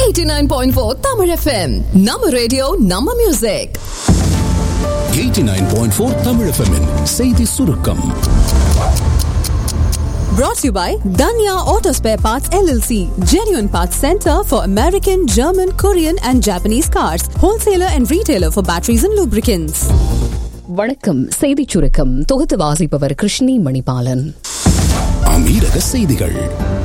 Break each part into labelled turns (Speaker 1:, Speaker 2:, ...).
Speaker 1: 89.4 Tamil FM. நம்ம radio நம்ம music
Speaker 2: 89.4 Tamil FM -இன் செய்தி சுருக்கம்
Speaker 1: brought to you by Danya Auto Spare Parts LLC, genuine parts center for American, German, Korean and Japanese cars, wholesaler and retailer for batteries and lubricants.
Speaker 3: வணக்கம் செய்திச் சுருக்கம் தொகுத்து வாசிப்பவர் கிருஷ்ணி மணிபாலன்
Speaker 2: அமீரக செய்திகள்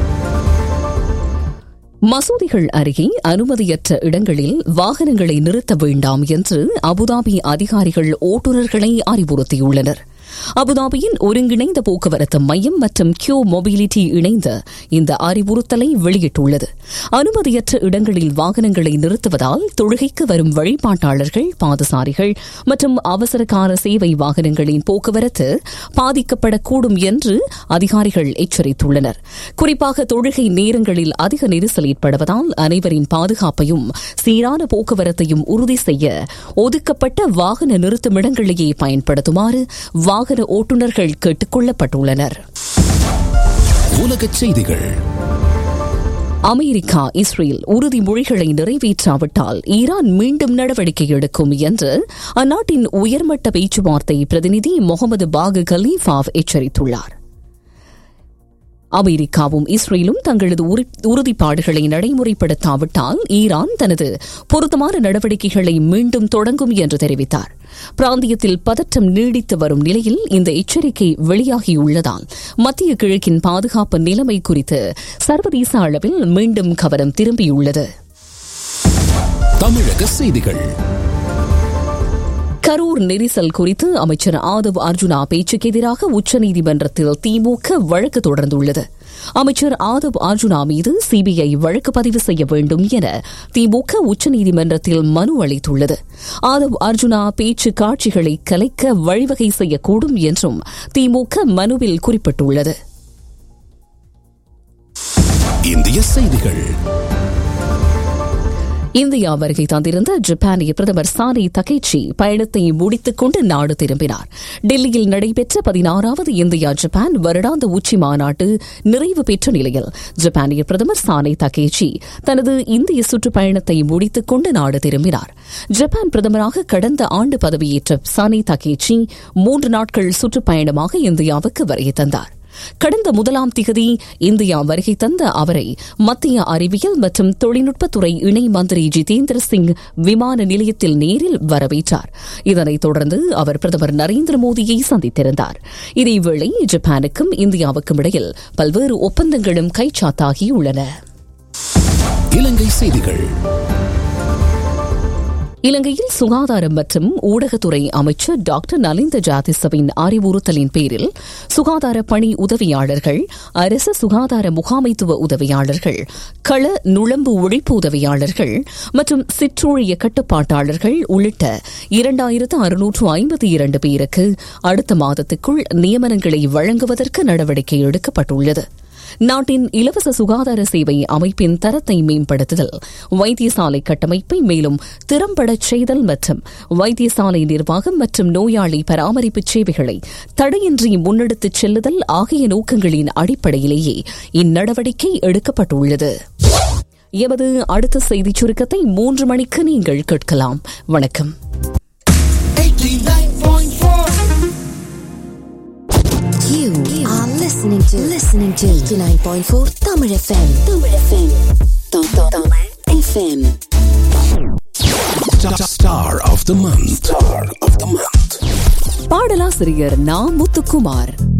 Speaker 3: மசூதிகள் அருகே அனுமதியற்ற இடங்களில் வாகனங்களை நிறுத்த வேண்டாம் என்று அபுதாபி அதிகாரிகள் ஓட்டுநர்களை அறிவுறுத்தியுள்ளனர் அபுதாபியின் ஒருங்கிணைந்த போக்குவரத்து மையம் மற்றும் கியூ மொபிலிட்டி இணைந்து இந்த அறிவுறுத்தலை வெளியிட்டுள்ளது அனுமதியற்ற இடங்களில் வாகனங்களை நிறுத்துவதால் தொழுகைக்கு வரும் வழிபாட்டாளர்கள் பாதசாரிகள் மற்றும் அவசரகால சேவை வாகனங்களின் போக்குவரத்து பாதிக்கப்படக்கூடும் என்று அதிகாரிகள் எச்சரித்துள்ளனர் குறிப்பாக தொழுகை நேரங்களில் அதிக நெரிசல் ஏற்படுவதால் அனைவரின் பாதுகாப்பையும் சீரான போக்குவரத்தையும் உறுதி செய்ய ஒதுக்கப்பட்ட வாகன நிறுத்துமிடங்களையே பயன்படுத்துமாறு வாகன ஓட்டுநர்கள் கேட்டுக் கொள்ளப்பட்டுள்ளனர்
Speaker 2: உலகச் செய்திகள்
Speaker 3: அமெரிக்கா இஸ்ரேல் உறுதிமொழிகளை நிறைவேற்றாவிட்டால் ஈரான் மீண்டும் நடவடிக்கை எடுக்கும் என்று அந்நாட்டின் உயர்மட்ட பேச்சுவார்த்தை பிரதிநிதி முகமது பாகு கலீஃபாவ் எச்சரித்துள்ளார் அமெரிக்காவும் இஸ்ரேலும் தங்களது உறுதிப்பாடுகளை நடைமுறைப்படுத்தாவிட்டால் ஈரான் தனது பொருத்தமான நடவடிக்கைகளை மீண்டும் தொடங்கும் என்று தெரிவித்தார் பிராந்தியத்தில் பதற்றம் நீடித்து வரும் நிலையில் இந்த எச்சரிக்கை வெளியாகியுள்ளதால் மத்திய கிழக்கின் பாதுகாப்பு நிலைமை குறித்து சர்வதேச அளவில் மீண்டும் கவனம் திரும்பியுள்ளது
Speaker 2: தமிழக செய்திகள்
Speaker 3: கரூர் நெரிசல் குறித்து அமைச்சர் ஆதவ் அர்ஜுனா பேச்சுக்கு எதிராக உச்சநீதிமன்றத்தில் திமுக வழக்கு தொடர்ந்துள்ளது அமைச்சர் ஆதவ் அர்ஜுனா மீது சிபிஐ வழக்கு பதிவு செய்ய வேண்டும் என திமுக உச்சநீதிமன்றத்தில் மனு அளித்துள்ளது ஆதவ் அர்ஜுனா பேச்சு காட்சிகளை கலைக்க வழிவகை செய்யக்கூடும் என்றும் திமுக மனுவில் குறிப்பிட்டுள்ளது
Speaker 2: இந்திய செய்திகள்
Speaker 3: இந்தியா வருகை தந்திருந்த ஜப்பானிய பிரதமர் சானி தகைச்சி பயணத்தை முடித்துக் கொண்டு நாடு திரும்பினார் டெல்லியில் நடைபெற்ற பதினாறாவது இந்தியா ஜப்பான் வருடாந்த உச்சி மாநாட்டு நிறைவு பெற்ற நிலையில் ஜப்பானிய பிரதமர் சானி தகேச்சி தனது இந்திய சுற்றுப்பயணத்தை முடித்துக் கொண்டு நாடு திரும்பினார் ஜப்பான் பிரதமராக கடந்த ஆண்டு பதவியேற்ற சானி தகேச்சி மூன்று நாட்கள் சுற்றுப்பயணமாக இந்தியாவுக்கு வருகை தந்தார் கடந்த முதலாம் திகதி இந்தியா வருகை தந்த அவரை மத்திய அறிவியல் மற்றும் தொழில்நுட்பத்துறை இணை மந்திரி ஜிதேந்திர சிங் விமான நிலையத்தில் நேரில் வரவேற்றார் இதனைத் தொடர்ந்து அவர் பிரதமர் நரேந்திர மோடியை சந்தித்திருந்தார் இதேவேளை ஜப்பானுக்கும் இந்தியாவுக்கும் இடையில் பல்வேறு ஒப்பந்தங்களும் கைச்சாத்தாகியுள்ளன
Speaker 2: இலங்கை செய்திகள்
Speaker 3: இலங்கையில் சுகாதாரம் மற்றும் ஊடகத்துறை அமைச்சர் டாக்டர் நலிந்த ஜாதிசவின் அறிவுறுத்தலின் பேரில் சுகாதார பணி உதவியாளர்கள் அரசு சுகாதார முகாமைத்துவ உதவியாளர்கள் கள நுழம்பு ஒழிப்பு உதவியாளர்கள் மற்றும் சிற்றூழிய கட்டுப்பாட்டாளர்கள் உள்ளிட்ட இரண்டாயிரத்து அறுநூற்று ஐம்பத்தி இரண்டு பேருக்கு அடுத்த மாதத்துக்குள் நியமனங்களை வழங்குவதற்கு நடவடிக்கை எடுக்கப்பட்டுள்ளது நாட்டின் இலவச சுகாதார சேவை அமைப்பின் தரத்தை மேம்படுத்துதல் வைத்தியசாலை கட்டமைப்பை மேலும் திறம்படச் செய்தல் மற்றும் வைத்தியசாலை நிர்வாகம் மற்றும் நோயாளி பராமரிப்பு சேவைகளை தடையின்றி முன்னெடுத்துச் செல்லுதல் ஆகிய நோக்கங்களின் அடிப்படையிலேயே இந்நடவடிக்கை எடுக்கப்பட்டுள்ளது எமது அடுத்த செய்திச் சுருக்கத்தை மூன்று மணிக்கு நீங்கள் கேட்கலாம் வணக்கம்
Speaker 4: You are listening to listening to 89.4 Tamil FM. Tamil FM. Tamil FM.
Speaker 2: Star of the month. Star of the month.
Speaker 3: பாடலாசிரியர் நா முத்துக்குமார்